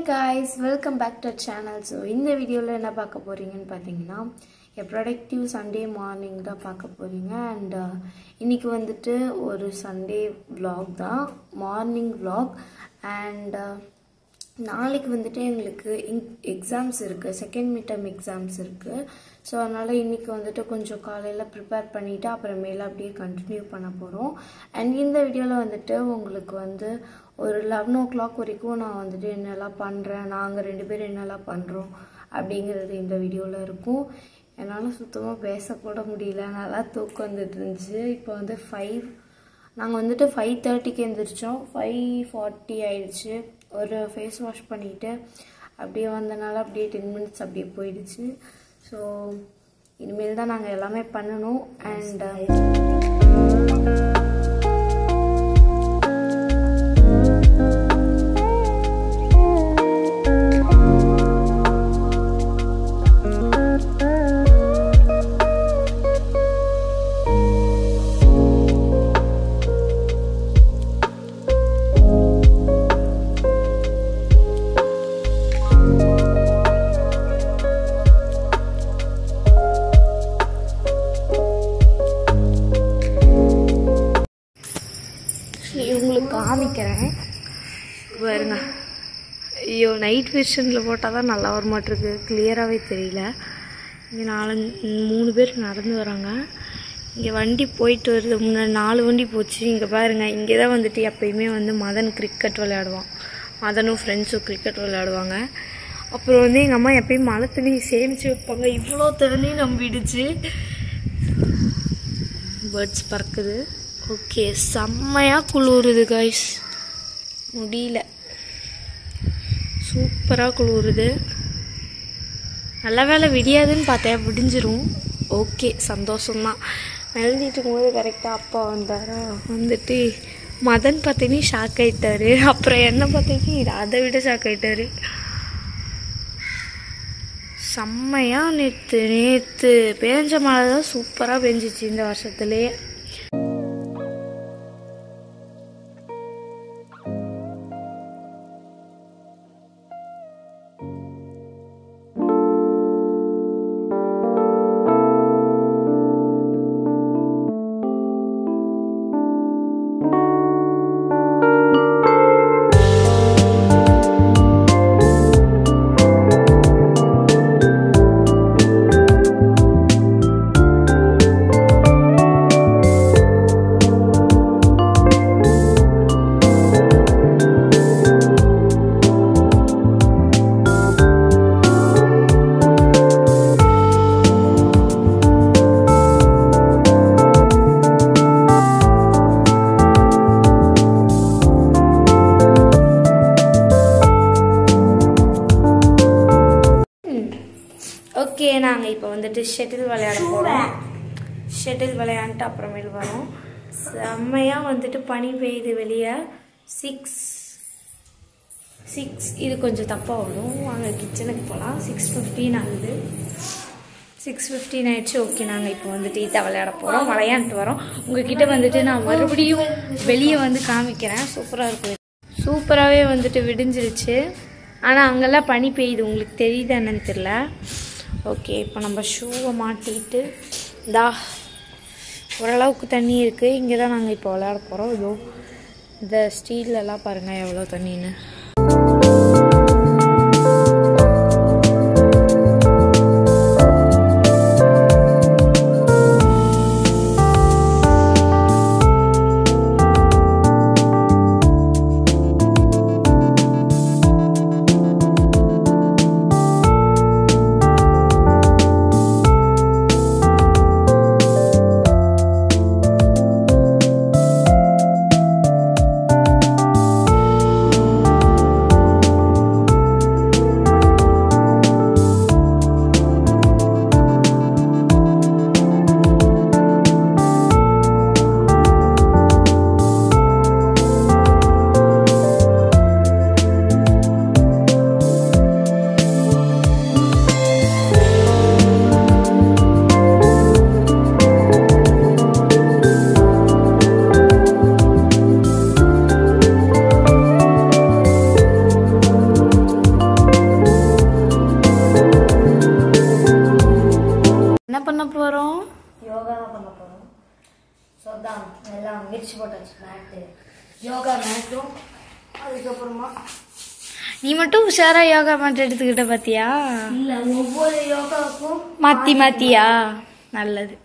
guys welcome back to channel so இந்த வீடியோவில் என்ன பார்க்க போகிறீங்கன்னு பார்த்தீங்கன்னா எ ப்ரொடக்டிவ் சண்டே மார்னிங் தான் பார்க்க போகிறீங்க அண்ட் இன்னைக்கு வந்துட்டு ஒரு சண்டே vlog தான் மார்னிங் vlog அண்ட் நாளைக்கு வந்துட்டு எங்களுக்கு எக்ஸாம்ஸ் இருக்குது செகண்ட் மிட் டர்ம் எக்ஸாம்ஸ் இருக்குது ஸோ அதனால் இன்றைக்கி வந்துட்டு கொஞ்சம் காலையில் ப்ரிப்பேர் பண்ணிவிட்டு அப்புறமேல அப்படியே கண்டினியூ பண்ண போகிறோம் அண்ட் இந்த வீடியோவில் வந்துட்டு உங்களுக்கு வந்து ஒரு லெவன் ஓ கிளாக் வரைக்கும் நான் வந்துட்டு என்னெல்லாம் பண்ணுறேன் நாங்கள் ரெண்டு பேரும் என்னெல்லாம் பண்ணுறோம் அப்படிங்கிறது இந்த வீடியோவில் இருக்கும் என்னால் சுத்தமாக பேசக்கூட முடியல நல்லா தூக்கம் வந்துட்டு இருந்துச்சு இப்போ வந்து ஃபைவ் நாங்கள் வந்துட்டு ஃபைவ் தேர்ட்டிக்கு எழுந்திரிச்சோம் ஃபைவ் ஃபார்ட்டி ஆயிடுச்சு ஒரு ஃபேஸ் வாஷ் பண்ணிவிட்டு அப்படியே வந்தனால அப்படியே டென் மினிட்ஸ் அப்படியே போயிடுச்சு ஸோ இனிமேல் தான் நாங்கள் எல்லாமே பண்ணணும் அண்ட் உங்களுக்கு காமிக்கிறேன் பாருங்க ஐயோ நைட் விஷனில் போட்டால் தான் நல்லா வர மாட்டிருக்கு கிளியராகவே தெரியல இங்கே நாலஞ்சு மூணு பேர் நடந்து வராங்க இங்கே வண்டி போயிட்டு வருது முன்னாடி நாலு வண்டி போச்சு இங்கே பாருங்கள் இங்கே தான் வந்துட்டு எப்பயுமே வந்து மதன் கிரிக்கெட் விளையாடுவான் மதனும் ஃப்ரெண்ட்ஸும் கிரிக்கெட் விளையாடுவாங்க அப்புறம் வந்து எங்கள் அம்மா எப்பயும் மழை தண்ணி சேமித்து வைப்பாங்க இவ்வளோ தண்ணி நம்பிடுச்சு பேர்ட்ஸ் பறக்குது ஓகே செம்மையாக குளிருது கைஸ் முடியல சூப்பராக குளிருது நல்ல வேலை விடியாதுன்னு பார்த்தேன் விடிஞ்சிரும் ஓகே சந்தோஷம்தான் எழுதிட்டு இருக்கும்போது கரெக்டாக அப்பா வந்தாரா வந்துட்டு மதன் பார்த்தீங்கன்னா ஷாக் ஆயிட்டாரு அப்புறம் என்ன பார்த்தீங்கன்னா அதை விட ஷாக் ஆயிட்டாரு செம்மையாக நேற்று நேற்று பேஞ்ச மழை தான் சூப்பராக பெஞ்சிச்சு இந்த வருஷத்துலேயே ஓகே நாங்கள் இப்போ வந்துட்டு ஷட்டில் விளையாட போகிறோம் ஷட்டில் விளையாண்டுட்டு அப்புறமேல் வரோம் செம்மையாக வந்துட்டு பனி பெய்யுது வெளியே சிக்ஸ் சிக்ஸ் இது கொஞ்சம் தப்பாக வரும் வாங்க கிச்சனுக்கு போகலாம் சிக்ஸ் ஃபிஃப்டீன் ஆகுது சிக்ஸ் ஃபிஃப்டீன் ஆயிடுச்சு ஓகே நாங்கள் இப்போ வந்துட்டு இதை விளையாட போகிறோம் விளையாண்டுட்டு வரோம் உங்ககிட்ட வந்துட்டு நான் மறுபடியும் வெளியே வந்து காமிக்கிறேன் சூப்பராக இருக்கும் சூப்பராகவே வந்துட்டு விடிஞ்சிருச்சு ஆனால் அங்கெல்லாம் பனி பெய்யுது உங்களுக்கு தெரியுது என்னன்னு தெரில ஓகே இப்போ நம்ம ஷூவை மாட்டிட்டு தா ஓரளவுக்கு தண்ணி இருக்குது இங்கே தான் நாங்கள் இப்போ விளையாட போகிறோம் இதோ இந்த ஸ்டீல்லலாம் பாருங்கள் எவ்வளோ தண்ணின்னு தான் பண்ண போகிறோம் ஸோ தான் எல்லாம் விரிச்சு போட்டாச்சு மேட்டு யோகா மேட்டும் அதுக்கப்புறமா நீ மட்டும் உஷாரா யோகா மேட் எடுத்துக்கிட்ட பாத்தியா இல்லை ஒவ்வொரு யோகாவுக்கும் மாத்தி மாத்தியா நல்லது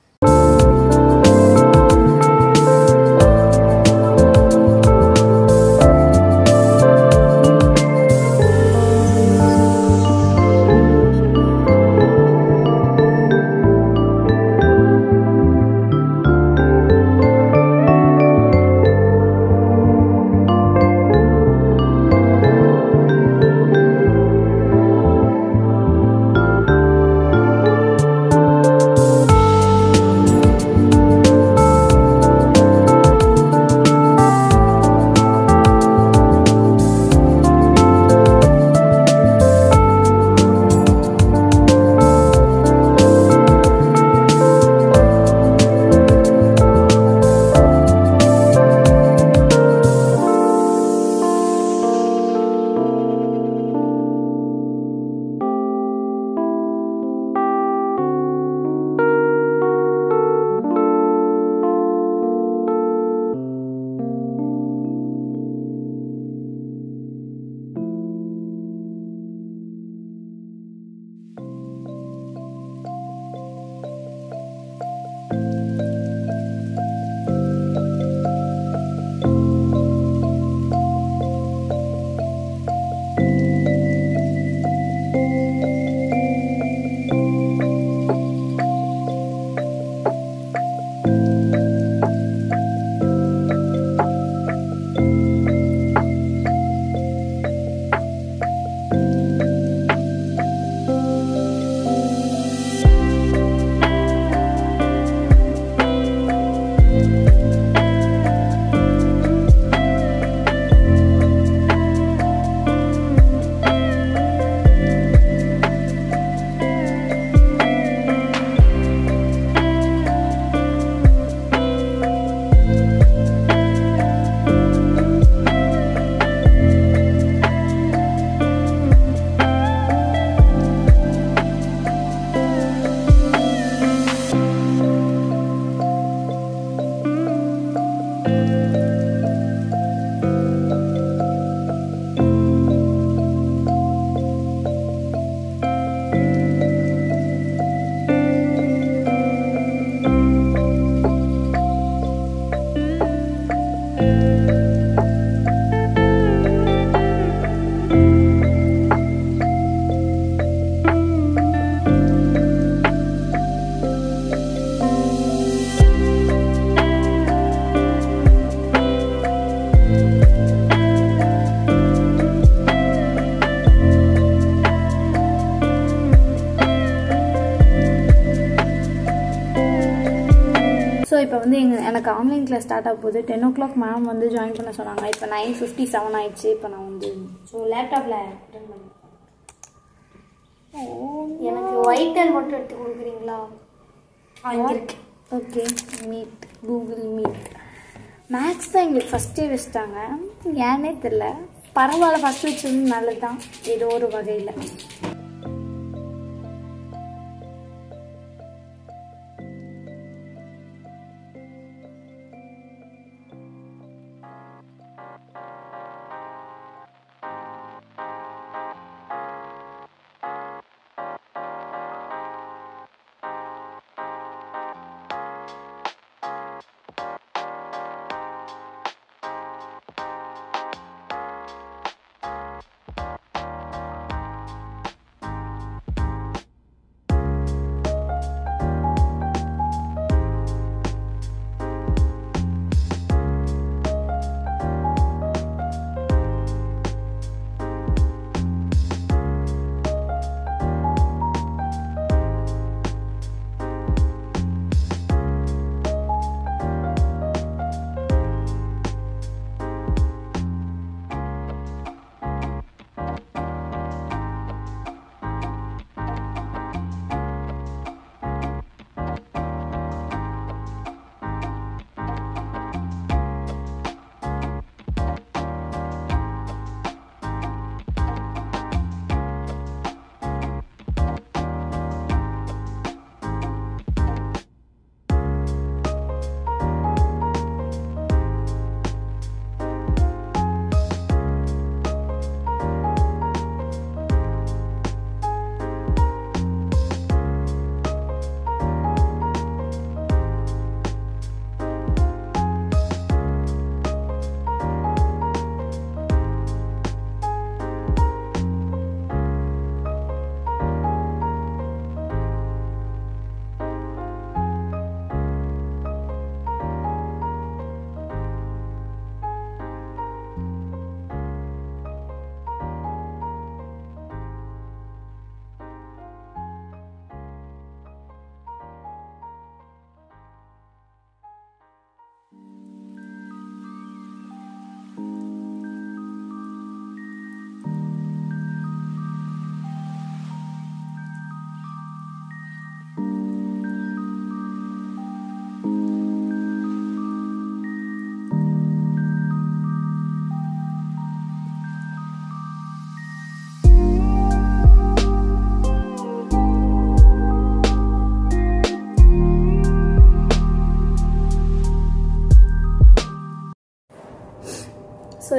ஸோ இப்போ வந்து எங்கள் எனக்கு ஆன்லைன் கிளாஸ் ஸ்டார்ட் ஆக போகுது டென் ஓ கிளாக் மேம் வந்து ஜாயின் பண்ண சொன்னாங்க இப்போ நைன் ஃபிஃப்டி செவன் ஆயிடுச்சு இப்போ நான் வந்து ஸோ லேப்டாப்பில் அட்டன் பண்ணி எனக்கு ஒயிட் டெல் மட்டும் எடுத்து கொடுக்குறீங்களா அங்கே இருக்கு okay meet Google meet maths தான் எங்களுக்கு ஃபஸ்ட்டே வச்சுட்டாங்க ஏன்னே தெரில பரவாயில்ல ஃபஸ்ட் வச்சது நல்லது தான் ஏதோ ஒரு வகையில்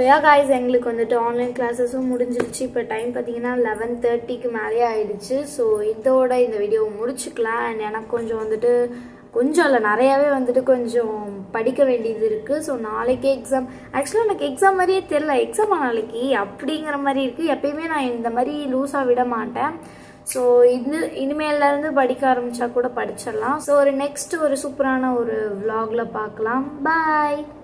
யா காய்ஸ் எங்களுக்கு வந்துட்டு ஆன்லைன் கிளாஸஸும் முடிஞ்சிருச்சு இப்போ டைம் பார்த்தீங்கன்னா லெவன் தேர்ட்டிக்கு மேலே ஆயிடுச்சு ஸோ இதோட இந்த வீடியோ முடிச்சுக்கலாம் அண்ட் எனக்கு கொஞ்சம் வந்துட்டு கொஞ்சம் இல்லை நிறையாவே வந்துட்டு கொஞ்சம் படிக்க வேண்டியது இருக்குது ஸோ நாளைக்கு எக்ஸாம் ஆக்சுவலாக எனக்கு எக்ஸாம் மாதிரியே தெரில எக்ஸாம் நாளைக்கு அப்படிங்கிற மாதிரி இருக்குது எப்பயுமே நான் இந்த மாதிரி லூஸாக விட மாட்டேன் ஸோ இது இனிமேலேருந்து படிக்க ஆரம்பித்தா கூட படிச்சிடலாம் ஸோ ஒரு நெக்ஸ்ட் ஒரு சூப்பரான ஒரு vlogல பார்க்கலாம் பாய்